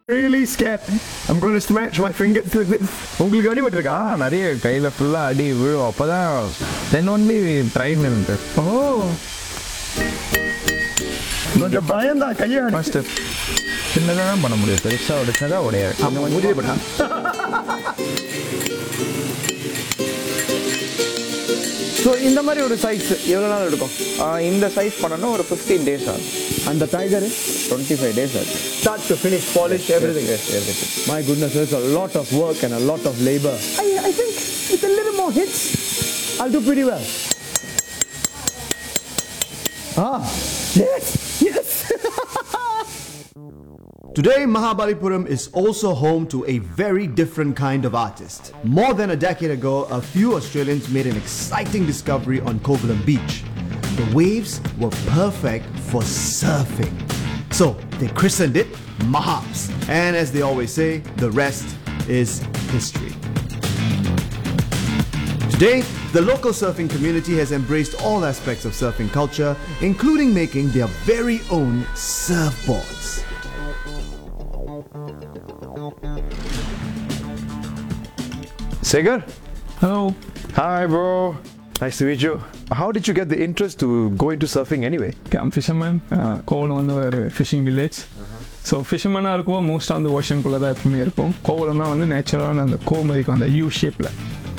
really scared. I'm going to smash my fingers with it. உங்களுக்கு அடிபட்டிருக்கா நிறைய கையில் ஃபுல்லாக அடி விழும் அப்போ தான் தென் ஒன்லி ட்ரைன் இருக்கு ஓ கொஞ்சம் பயந்தான் கையை ஃபஸ்ட்டு சின்னதாக தான் பண்ண முடியும் பெருசாக உடைச்சதா உடையாது உதவிப்பட்டா ஸோ இந்த மாதிரி ஒரு சைஸ் எவ்வளோ நாள் எடுக்கும் ஆஹ் இந்த சைஸ் பண்ணணும் ஒரு ஃபிஃப்டீன் டேஸ் ஆகும் அந்த டைகர் டுவெண்ட்டி ஃபைவ் டேஸ் ஆகும் start to finish polish everything my goodness there's a lot of work and a lot of labor I, I think with a little more hits I'll do pretty well ah yes yes Today, Mahabalipuram is also home to a very different kind of artist. More than a decade ago, a few Australians made an exciting discovery on Kovalam Beach. The waves were perfect for surfing. So, they christened it Mahabs. And as they always say, the rest is history. Today, the local surfing community has embraced all aspects of surfing culture, including making their very own surfboards. Segar? Hello. Hi, bro. Nice to meet you. How did you get the interest to go into surfing anyway? Okay, I'm fisherman. Uh, Kovalam வந்து ஒரு phishing village so ஃபிஷர்மேனாக இருக்கும் மோஸ்ட்டாக வந்து ஓஷனுக்குள்ளே தான் எப்பவுமே இருக்கும் கோவலம்னா வந்து நேச்சுரலான அந்த கோமதிக்கும் அந்த யூ ஷேப்பில்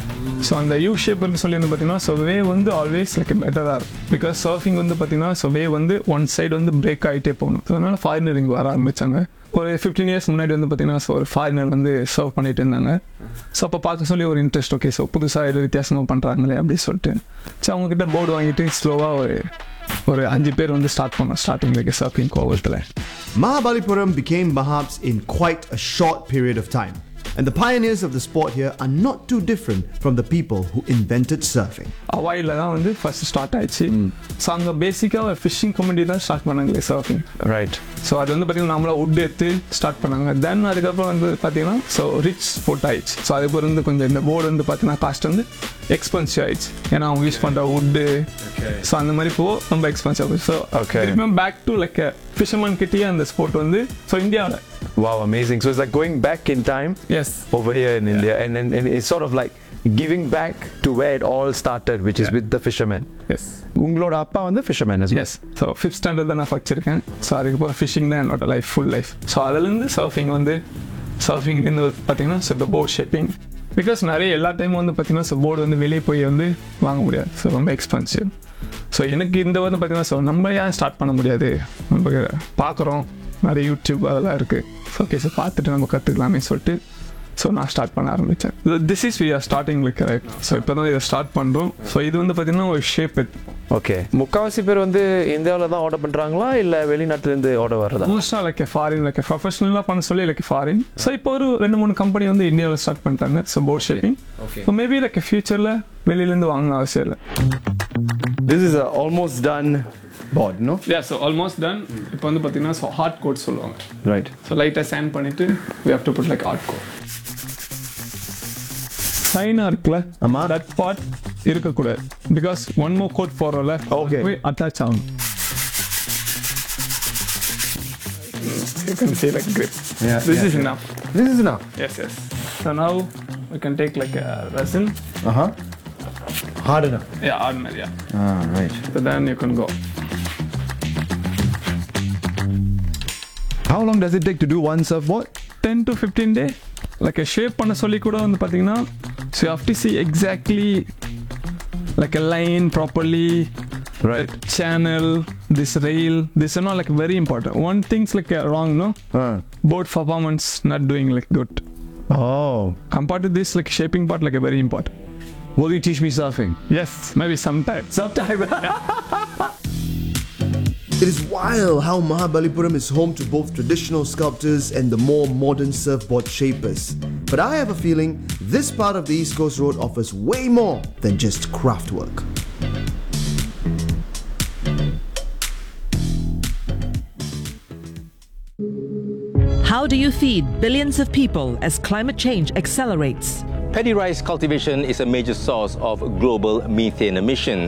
ஸோ அந்த யூ ஷேப்னு சொல்லி வந்து பார்த்தீங்கன்னா ஸோ வே வந்து ஆல்வேஸ் லைக் பெட்டராக இருக்கும் பிகாஸ் சர்ஃபிங் வந்து பார்த்தீங்கன்னா ஸோ வே வந்து ஒன் சைடு வந்து பிரேக் ஆகிட்டே போகணும் ஸோ அதனால் ஃபாரினர் இங்கே வர ஆரம்பித்தாங்க ஒரு ஃபிஃப்டீன் இயர்ஸ் முன்னாடி வந்து பார்த்தீங்கன்னா ஸோ ஒரு ஃபாரினர் வந்து சர்வ் பண்ணிட்டு இருந்தாங்க ஸோ அப்போ பார்க்க சொல்லி ஒரு இன்ட்ரெஸ்ட் ஓகே ஸோ புதுசாக இது வித்தியாசமாக பண்ணுறாங்களே அப்படின்னு சொல்லிட்டு ஸோ அவங்கக்கிட்ட போர்டு வாங்கிட்டு ஸ்லோவாக ஒரு ஒரு அஞ்சு பேர் வந்து ஸ்டார்ட் பண்ணோம் ஸ்டார்டிங் லைக் சர்ஃபிங் கோவலத்தில் Mahabalipuram became Mahabs in quite a short period of time. And the pioneers of the sport here are not too different from the people who invented surfing. அவாயில் தான் வந்து first start ஆயிடுச்சு so அங்கே பேசிக்காக ஒரு fishing community தான் start பண்ணாங்களே surfing Right. So அது வந்து பார்த்தீங்கன்னா நம்மளா உட் எடுத்து ஸ்டார்ட் பண்ணாங்க தென் அதுக்கப்புறம் வந்து பார்த்தீங்கன்னா ஸோ ரிச் ஃபுட் ஆயிடுச்சு ஸோ அதுக்கப்புறம் வந்து கொஞ்சம் இந்த போர்டு வந்து பார்த்தீங்கன்னா காஸ்ட் வந்து எக்ஸ்பென்சிவ் ஆயிடுச்சு ஏன்னா அவங்க யூஸ் பண்ணுற வுட்டு ஸோ அந்த மாதிரி போ ரொம்ப எக்ஸ்பென்சிவ் ஆகும் so Okay. Back to like fisherman கிட்டேயே அந்த ஸ்போர்ட் வந்து ஸோ இந்தியாவில் Wow, amazing. So it's like going back in time yes over here in India, and, and, and it's sort of like giving back to where it all started, which is Yeah. with the fishermen. Yes உங்களோட அப்பா வந்து fisherman as well. Yes so fifth standard தான் நான் படிச்சிருக்கேன் so அதுக்கப்புறம் fishing தான் என்னோட life full life so அதுலேருந்து சர்ஃபிங் வந்து சர்ஃபிங்லேருந்து பார்த்தீங்கன்னா ஸோ இந்த போர்ட் ஷேப்பிங் பிகாஸ் நிறைய எல்லா டைமும் வந்து பார்த்தீங்கன்னா ஸோ போர்டு வந்து வெளியே போய் வந்து வாங்க முடியாது ஸோ ரொம்ப எக்ஸ்பென்சிவ் ஸோ எனக்கு இந்த வந்து பார்த்தீங்கன்னா ஸோ நம்ம ஏன் ஸ்டார்ட் பண்ண முடியாது நம்ம பார்க்குறோம் நிறைய யூடியூப் அதெல்லாம் இருக்குது ஸோ ஓகே ஸோ பார்த்துட்டு நம்ம கற்றுக்கலாமே சொல்லிட்டு ஸோ நான் ஸ்டார்ட் பண்ண ஆரம்பித்தேன் this is we are starting like right so இப்போ தான் இதை ஸ்டார்ட் பண்ணுறோம் ஸோ இது வந்து பார்த்தீங்கன்னா ஒரு ஷேப் ஓகே முக்காவாசி பேர் வந்து இந்தியாவில் தான் ஆர்டர் பண்ணுறாங்களா இல்லை வெளிநாட்டுலேருந்து ஆர்டர் வர்றதா மோஸ்ட்டாக லைக் ஃபாரின் லைக் ப்ரொஃபஷனலாக பண்ண சொல்லி லைக் ஃபாரின் ஸோ இப்போ ஒரு ரெண்டு மூணு கம்பெனி வந்து இந்தியாவில் ஸ்டார்ட் பண்ணிட்டாங்க so board shaping so maybe like ஃபியூச்சரில் வெளியிலேருந்து வாங்க அவசியம் இல்லை This is a almost done board, no? Yeah so almost done இப்போ வந்து பார்த்தீங்கன்னா ஸோ ஹார்ட் கோட் சொல்லுவாங்க Right. ஸோ லைட்டாக சேன் பண்ணிட்டு we have to put like hard coat சைனாக இருக்குல்ல ஆமா. தட் பார்ட் இருக்கக்கூடாது பிகாஸ் ஒன் மோர் கோட் போகிறோம்ல Okay. போய் அட்டாச் ஆகும் You can see like grip. Yeah, This yeah, is enough. This is enough. Yes, yes. So now we can take like a resin. Uh huh. Hard enough. Yeah, ordinary, yeah. Ah, right. So then you can go. How long does it take to do one surfboard? 10 to 15 day. Like a shape பண்ண சொல்லி கூட வந்து பார்த்தீங்கன்னா so you have to see exactly like a line properly Right. channel this rail this is not like very important one thing's like uh, wrong no Uh. board performance not doing like good Oh. compared to this like shaping part like a very important Will you teach me surfing? yes maybe sometime sometime It is wild how Mahabalipuram is home to both traditional sculptors and the more modern surfboard shapers. But I have a feeling this part of the East Coast Road offers way more than just craft work. How do you feed billions of people as climate change accelerates? Paddy rice cultivation is a major source of global methane emission.